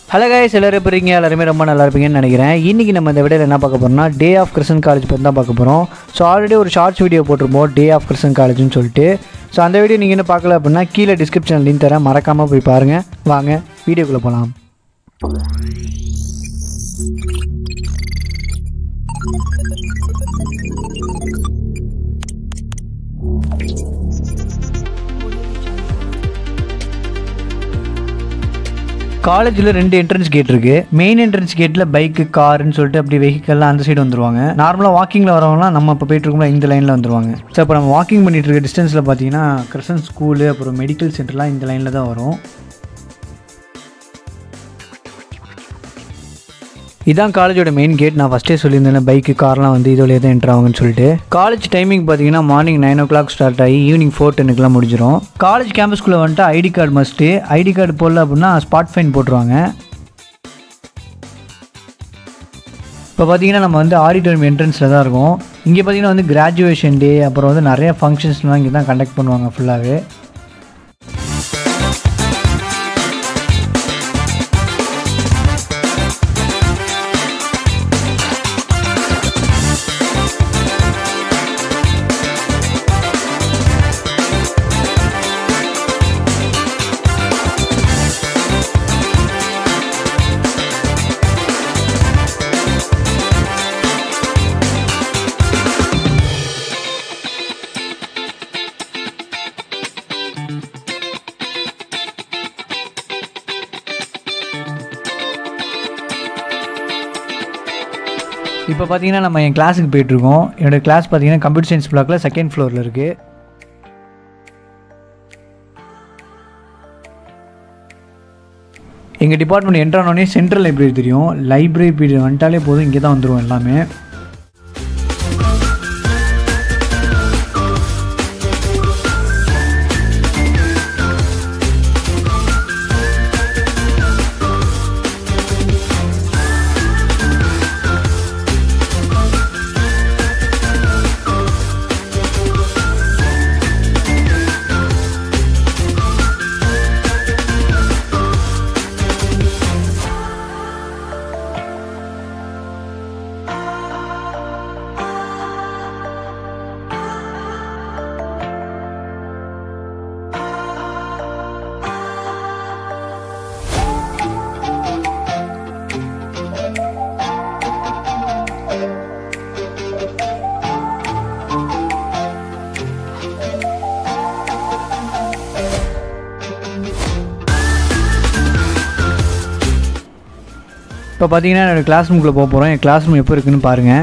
hello guys எல்லாரும் எப்படி இருக்கீங்க எல்லாருமே ரொம்ப நல்லா இருப்பீங்கன்னு நினைக்கிறேன் இன்றைக்கி நம்ம இந்த வீடியோவில் என்ன பார்க்க போகிறோம்னா டே ஆஃப் கிறிஸ்டன் காலேஜ் பற்றி தான் பார்க்க போகிறோம் ஸோ ஆல்ரெடி ஒரு ஷார்ட்ஸ் வீடியோ போட்டிருப்போம் டே ஆஃப் கிறிஸ்டன் காலேஜ்னு சொல்லிட்டு ஸோ அந்த வீடியோ நீங்கள் இன்னும் பார்க்கல அப்படின்னா கீழே டிஸ்கிரிப்ஷன் லிங்க் தரேன் மறக்காமல் போய் பாருங்கள் வாங்க வீடியோக்குள்ளே போகலாம் காலேஜில் ரெண்டு என்ட்ரன்ஸ் கேட் இருக்கு மெயின் என்ட்ரன்ஸ் கேட்டில் பைக்கு காருன்னு சொல்லிட்டு அப்படி வெஹிக்கல்லாம் அந்த சைடு வந்துருவாங்க நார்மலாக வாக்கிங்கில் வரவங்களாம் நம்ம இப்போ போயிட்டு இருக்கோம்ல இந்த லைனில் வந்துருவாங்க ஸோ இப்போ நம்ம வாக்கிங் பண்ணிட்டு இருக்க டிஸ்டன்ஸில் பார்த்தீங்கன்னா கிருஷ்ணன் ஸ்கூலு அப்புறம் மெடிக்கல் சென்டர்லாம் இந்த லைனில் தான் வரும் இதான் காலேஜோட மெயின் கேட் நான் ஃபஸ்ட்டே சொல்லியிருந்தேன் பைக்கு கார்லாம் வந்து இது வழியாக தான் என்ட்ரு ஆகுங்கன்னு சொல்லிட்டு காலேஜ் டைமிங் பார்த்தீங்கன்னா morning nine o'clock start ஆகி ஈவினிங் ஃபோர் டென்னுக்குலாம் முடிஞ்சிடும் காலேஜ் கேம்பஸ்குள்ளே வந்துட்டு ID card must ID card போடல அப்படின்னா ஸ்பாட் ஃபைன் போட்டுருவாங்க இப்போ பார்த்தீங்கன்னா நம்ம வந்து ஆடிட்டோரியம் என்ட்ரன்ஸில் தான் இருக்கோம் இங்கே பார்த்தீங்கன்னா வந்து கிராஜுவேஷன் டே அப்புறம் வந்து நிறைய ஃபங்க்ஷன்ஸ்லாம் இங்கே தான் கண்டக்ட் பண்ணுவாங்க ஃபுல்லாகவே இப்போ பார்த்தீங்கன்னா நம்ம என் கிளாஸுக்கு போயிட்டுருக்கோம் என்னோடய கிளாஸ் பார்த்தீங்கன்னா கம்ப்யூட்டர் சயின்ஸ் பிளாக்ல செகண்ட் ஃப்ளோரில் இருக்குது எங்கள் டிபார்ட்மெண்ட் என்ட்ரானோடனே சென்ட்ரல் லைப்ரரி தெரியும் லைப்ரரி பீரியட் வந்துட்டாலே போதும் இங்கே தான் வந்துடும் எல்லாமே இப்போ பார்த்தீங்கன்னா என்னோடய கிளாஸ் ரூமுக்குள்ளே போக போகிறோம் என் கிளாஸ் ரூம் எப்போ இருக்குன்னு பாருங்கள்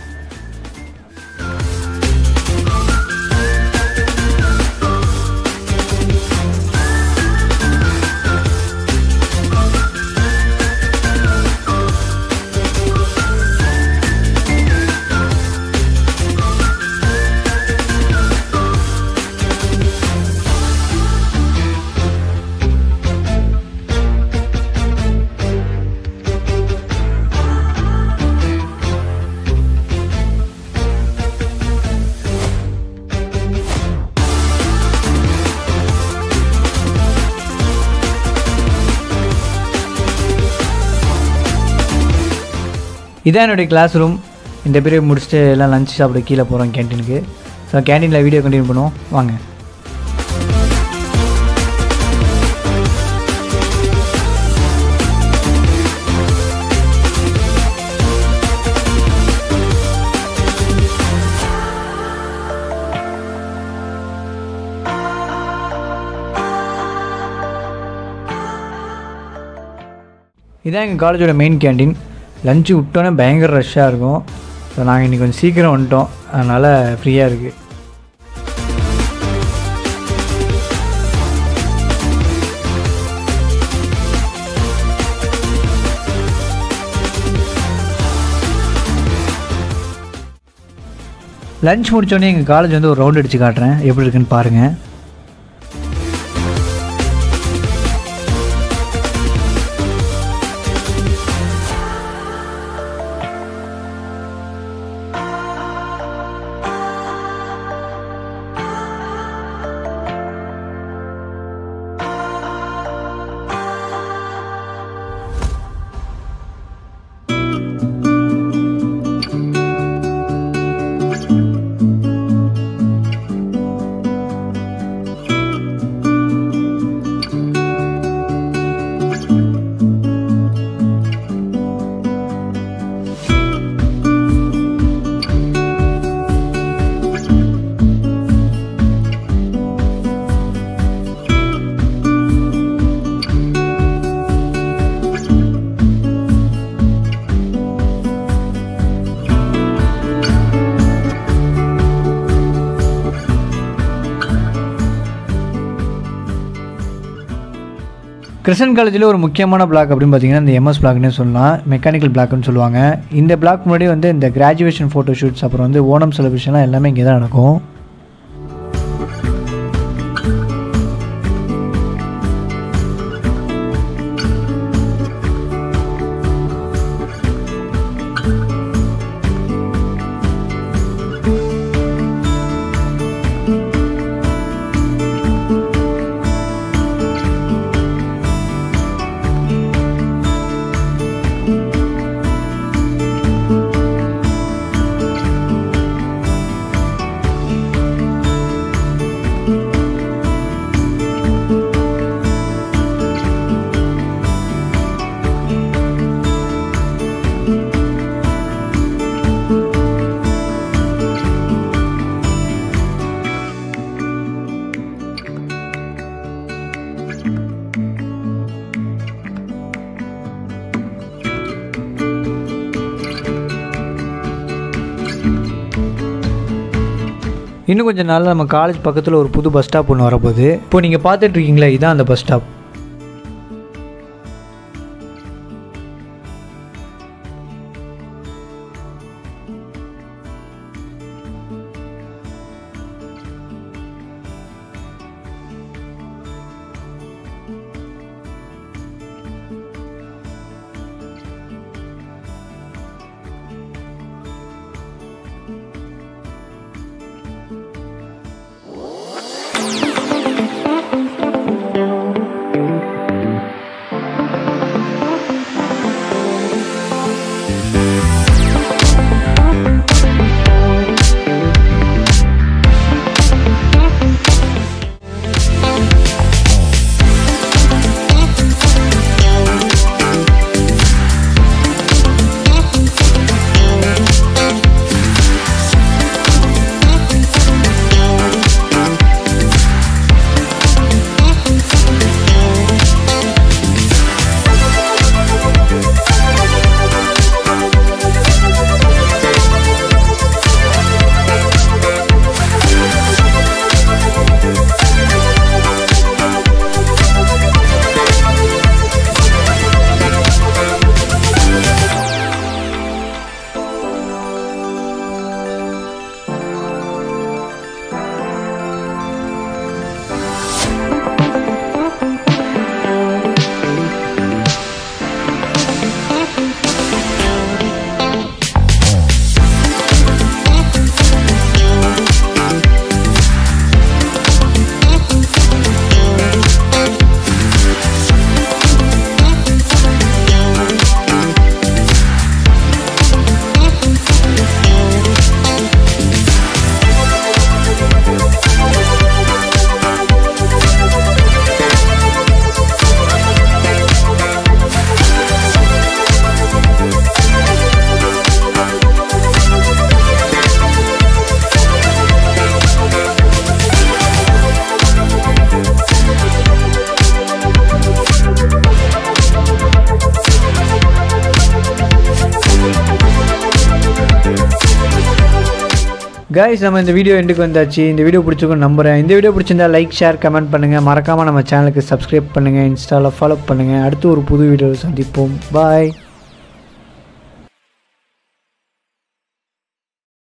இதான் என்னுடைய கிளாஸ் ரூம் இந்த பீரியட் முடிச்சுட்டு எல்லாம் லஞ்ச் சாப்பிட கீழே போகிறோம் கேன்டீனுக்கு ஸோ கேன்டீனில் வீடியோ கண்டினியூ பண்ணுவோம் வாங்க இதான் எங்கள் காலேஜோட மெயின் கேண்டீன் லஞ்சு விட்டோன்னே பயங்கர ரஷ்ஷாக இருக்கும் ஸோ நாங்கள் இன்றைக்கி கொஞ்சம் சீக்கிரம் வந்துட்டோம் அதனால் ஃப்ரீயாக இருக்குது லஞ்ச் முடிச்சோடனே எங்கள் காலேஜ் வந்து ஒரு ரவுண்ட் அடித்து காட்டுறேன் எப்படி இருக்குன்னு பாருங்கள் கிருஷ்ணன் காலேஜில் ஒரு முக்கியமான பிளாக் அப்படின்னு பார்த்தீங்கன்னா இந்த எம்எஸ் பிளாக்னே சொல்லலாம் மெக்கானிக்கல் பிளாக்னு சொல்லுவாங்க இந்த பிளாக் முன்னாடி வந்து இந்த கிராஜுவேஷன் ஃபோட்டோ ஷூட்ஸ் அப்புறம் வந்து ஓணம் செலிப்ரேஷன்லாம் எல்லாமே இங்கே தான் நடக்கும் இன்னும் கொஞ்சம் நாளில் நம்ம காலேஜ் பக்கத்தில் ஒரு புது பஸ் ஸ்டாப் ஒன்று வரப்போகுது இப்போ நீங்கள் பார்த்துட்டு இருக்கீங்களா இதான் அந்த பஸ் ஸ்டாப் கைஸ் நம்ம இந்த வீடியோ எண்டுக்கு வந்தாச்சு இந்த வீடியோ பிடிச்சிருக்கும் நம்புறேன் இந்த வீடியோ பிடிச்சிருந்தா லைக் ஷேர் கமெண்ட் பண்ணுங்கள் மறக்காமல் நம்ம சேனலுக்கு சப்ஸ்கிரைப் பண்ணுங்கள் இன்ஸ்டாவில் ஃபாலோ பண்ணுங்கள் அடுத்து ஒரு புது வீடியோவில் சந்திப்போம் பாய்